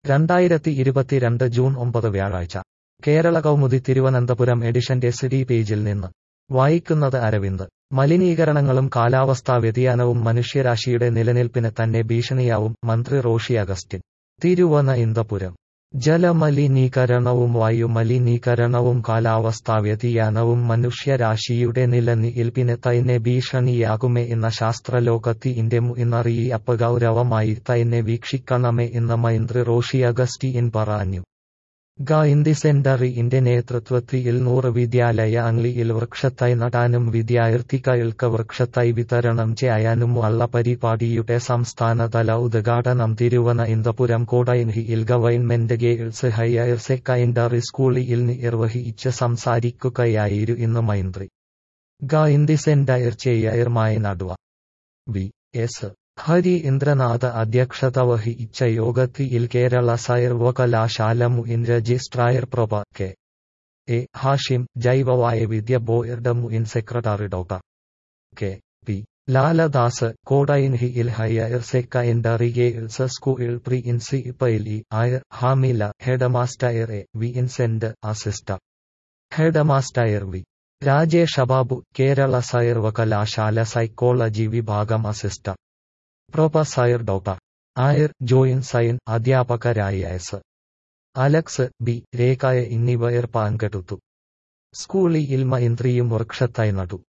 രണ്ടായിരത്തി ഇരുപത്തിരണ്ട് ജൂൺ ഒമ്പത് വ്യാഴാഴ്ച കേരള കൗമുദി തിരുവനന്തപുരം എഡിഷന്റെ സിഡി പേജിൽ നിന്ന് വായിക്കുന്നത് അരവിന്ദ് മലിനീകരണങ്ങളും കാലാവസ്ഥാ വ്യതിയാനവും മനുഷ്യരാശിയുടെ നിലനിൽപ്പിന് തന്നെ ഭീഷണിയാവും മന്ത്രി റോഷി അഗസ്റ്റിൻ തിരുവനന്തപുരം ജലമലിനീകരണവും വായുമലിനീകരണവും കാലാവസ്ഥാ വ്യതിയാനവും മനുഷ്യരാശിയുടെ നിലനിൽപ്പിന് തന്നെ ഭീഷണിയാകുമേ എന്ന ശാസ്ത്രലോകത്തി ഇന്റെ മുന്നറിയിപ്പ് ഗൗരവമായി തന്നെ വീക്ഷിക്കണമേ എന്ന് മന്ത്രി റോഷി അഗസ്റ്റിൻ പറഞ്ഞു ഗ ഇന്ത്യ സെന്ററിന്റെ നേതൃത്വത്തിൽ നൂറ് വിദ്യാലയ അംഗ്ലിയിൽ വൃക്ഷത്തൈ നടാനും വിദ്യാർത്ഥികൾക്ക് വൃക്ഷത്തൈ വിതരണം ചെയ്യാനുമുള്ള പരിപാടിയുടെ സംസ്ഥാനതല ഉദ്ഘാടനം തിരുവനന്തപുരം കോടയൻഹിയിൽ ഗവൺമെന്റ് ഗേൾസ് ഹയർ സെക്കൻഡറി സ്കൂളിൽ നിർവഹിച്ച് സംസാരിക്കുകയായിരുന്നു മന്ത്രി ഗ ഇന്ത്യ സെന്റർ ചെയർമായ നടുവ വി എസ് ഹരി ഇന്ദ്രനാഥ് അധ്യക്ഷത വഹിച്ച യോഗത്തിൽ കേരള സർവകലാശാല മുൻ രജിസ്ട്രായർ പ്രഭ കെ എ ഹാഷിം ജൈവവൈവിധ്യ ബോർഡ് മുൻ secretary doctor K P Laladas കോടൈൻഹിയിൽ higher secondary girls school principal ആയർ Hamila headmaster A Vincent assistant headmaster V Rajesh Babu Kerala സർവകലാശാല സൈക്കോളജി വിഭാഗം അസിസ്റ്റർ പ്രൊഫസർ ഡോക്ടർ ആയർ ജോയിൻ സൈൻ അധ്യാപകരായ എസ് അലക്സ് ബി രേഖായ എന്നിവർ പങ്കെടുത്തു സ്കൂളിൽ മന്ത്രിയും വൃക്ഷത്തൈ നടു